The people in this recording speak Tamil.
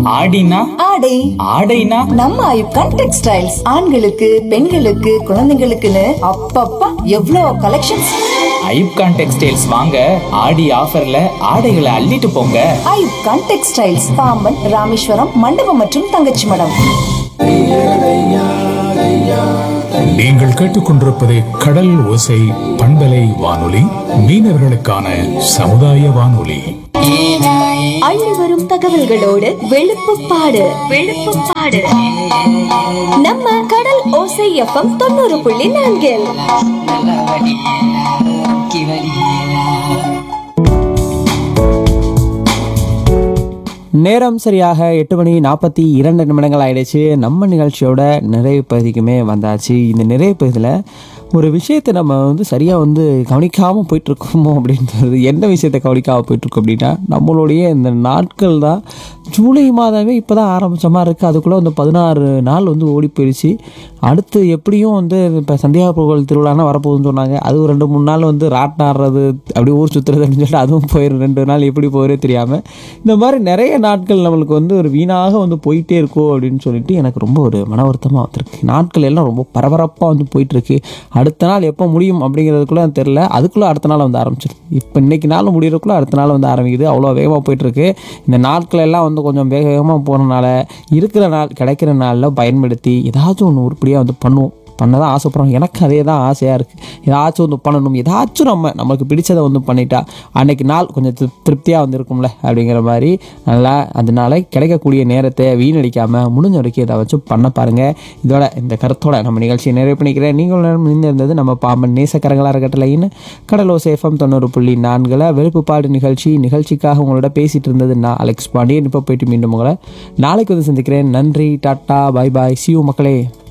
ஆடினா ஆடை ஆடைனா நம்ம ஐப்கான் டெக்ஸ்டைல்ஸ் ஆண்களுக்கு பெண்களுக்கு குழந்தைங்களுக்குன்னு அப்பப்பா எவ்வளோ கலெக்ஷன்ஸ் ஐப்கான் டெக்ஸ்டைல்ஸ் வாங்க ஆடி ஆஃபர்ல ஆடைகளை அள்ளிட்டு போங்க ஐப்கான் டெக்ஸ்டைல்ஸ் பாம்பன் ராமேஸ்வரம் மண்டபம் மற்றும் தங்கச்சி மடம் நீங்கள் கேட்டுக்கொண்டிருப்பது கடல் ஓசை பண்பலை வானொலி மீனவர்களுக்கான சமுதாய வானொலி அள்ளி வரும் தகவல்களோடு வெளுப்புப்பாடு வெளுப்புப்பாடு நம்ம கடல் ஓசை எஃப்எம் தொண்ணூறு புள்ளி நான்கில் நேரம் சரியாக எட்டு மணி நாற்பத்தி இரண்டு நிமிடங்கள் ஆயிடுச்சு நம்ம நிகழ்ச்சியோட நிறைவு பகுதிக்குமே வந்தாச்சு இந்த நிறைவு பகுதியில் ஒரு விஷயத்தை நம்ம வந்து சரியாக வந்து கவனிக்காமல் போயிட்டுருக்கோமோ அப்படின்றது என்ன விஷயத்தை கவனிக்காமல் போயிட்டுருக்கோம் அப்படின்னா நம்மளுடைய இந்த நாட்கள் தான் ஜூலை மாதமே இப்போ தான் ஆரம்பித்த மாதிரி இருக்குது அதுக்குள்ளே வந்து பதினாறு நாள் வந்து ஓடி போயிடுச்சு அடுத்து எப்படியும் வந்து இப்போ சந்தியாபுரம் திருவிழானா வரப்போகுதுன்னு சொன்னாங்க அது ஒரு ரெண்டு மூணு நாள் வந்து ராட்டினம் ஆடுறது அப்படியே ஊர் சுற்றுறது அப்படின்னு சொல்லிட்டு அதுவும் போயிடும் ரெண்டு நாள் எப்படி போகிறே தெரியாமல் இந்த மாதிரி நிறைய நாட்கள் நம்மளுக்கு வந்து ஒரு வீணாக வந்து போயிட்டே இருக்கோ அப்படின்னு சொல்லிட்டு எனக்கு ரொம்ப ஒரு மன வருத்தமாக வந்திருக்கு நாட்கள் எல்லாம் ரொம்ப பரபரப்பாக வந்து போயிட்டுருக்கு அடுத்த நாள் எப்போ முடியும் அப்படிங்கிறதுக்குள்ளே தெரில அதுக்குள்ளே அடுத்த நாள் வந்து ஆரம்பிச்சிடும் இப்போ இன்னைக்கு நாள் முடியறதுக்குள்ளே அடுத்த நாள் வந்து ஆரம்பிக்குது அவ்வளோ வேகமாக போயிட்டுருக்கு இந்த நாட்கள் எல்லாம் வந்து கொஞ்சம் வேக வேகமாக போகிறனால இருக்கிற நாள் கிடைக்கிற நாளில் பயன்படுத்தி ஏதாச்சும் ஒன்று உருப்படியாக வந்து பண்ணுவோம் பண்ண தான் ஆசைப்படுறோம் எனக்கு அதே தான் ஆசையாக இருக்குது ஏதாச்சும் வந்து பண்ணணும் ஏதாச்சும் நம்ம நமக்கு பிடிச்சதை வந்து பண்ணிட்டா அன்னைக்கு நாள் கொஞ்சம் திரு திருப்தியாக வந்து இருக்கும்ல அப்படிங்கிற மாதிரி நல்லா அதனால கிடைக்கக்கூடிய நேரத்தை வீணடிக்காமல் முடிஞ்ச வரைக்கும் ஏதாச்சும் பண்ண பாருங்கள் இதோட இந்த கருத்தோட நம்ம நிகழ்ச்சியை நிறைவு பண்ணிக்கிறேன் நீங்கள் இருந்தது நம்ம பாம்பன் நேசக்கரங்களாக இருக்கட்டலைன்னு கடலோ சேஃபம் தொண்ணூறு புள்ளி நான்கில் வெளுப்புப்பாடு நிகழ்ச்சி நிகழ்ச்சிக்காக உங்களோட பேசிகிட்டு இருந்தது நான் அலெக்ஸ் பாண்டியன் இப்போ போயிட்டு மீண்டும் உங்களை நாளைக்கு வந்து சந்திக்கிறேன் நன்றி டாட்டா பாய் பாய் சியூ மக்களே